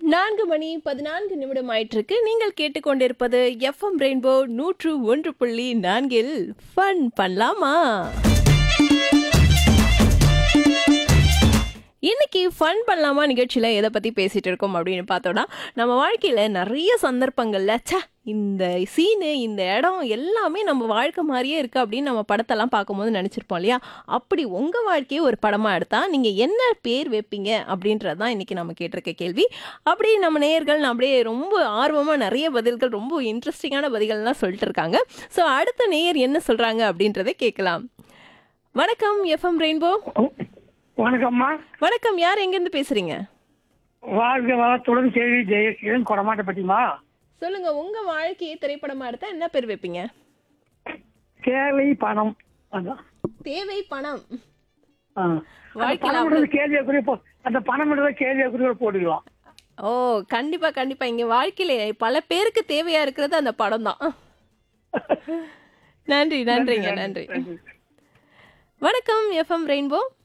நான்கு மணி பதினான்கு நிமிடம் ஆயிட்டிருக்கு நீங்கள் கேட்டுக்கொண்டிருப்பது எஃப்எம் ரெயின்போ நூற்று ஒன்று புள்ளி நான்கில் ஃபன் பண்ணலாமா இன்னைக்கு ஃபன் பண்ணலாமா நிகழ்ச்சியில் எதை பற்றி பேசிகிட்டு இருக்கோம் அப்படின்னு பார்த்தோன்னா நம்ம வாழ்க்கையில் நிறைய சந்தர்ப்பங்களில் ச்சே இந்த சீனு இந்த இடம் எல்லாமே நம்ம வாழ்க்கை மாதிரியே இருக்குது அப்படின்னு நம்ம படத்தெல்லாம் பார்க்கும்போது நினச்சிருப்போம் இல்லையா அப்படி உங்கள் வாழ்க்கையை ஒரு படமாக எடுத்தால் நீங்கள் என்ன பேர் வைப்பீங்க அப்படின்றது தான் இன்றைக்கி நம்ம கேட்டிருக்க கேள்வி அப்படி நம்ம நேயர்கள் அப்படியே ரொம்ப ஆர்வமாக நிறைய பதில்கள் ரொம்ப இன்ட்ரெஸ்டிங்கான பதில்கள்லாம் சொல்லிட்டு இருக்காங்க ஸோ அடுத்த நேயர் என்ன சொல்கிறாங்க அப்படின்றத கேட்கலாம் வணக்கம் எஃப்எம் ரெயின்போ வணக்கம்மா வணக்கம் யார் எங்கேருந்து பேசுறீங்க வாழ்க வளத்துடன் கேள்வி ஜெயசீலன் கொடமாட்டப்பட்டிமா சொல்லுங்க உங்க வாழ்க்கையை திரைப்படமா எடுத்தா என்ன பேர் வைப்பீங்க தேவை பணம் அதான் தேவை பணம் ஆ. அந்த வாழ்க்கையில பணம்ன்றது கேள்விக்குரிய போ- அந்த பணம்ன்றத கேள்விக்குரிய போட்டுக்கலாம் ஓ கண்டிப்பா கண்டிப்பா இங்க வாழ்க்கையில பல பேருக்கு தேவையா இருக்கிறது அந்த படம் தான் நன்றி நன்றிங்க நன்றி வணக்கம் எஃப்எம் ரெயின்போ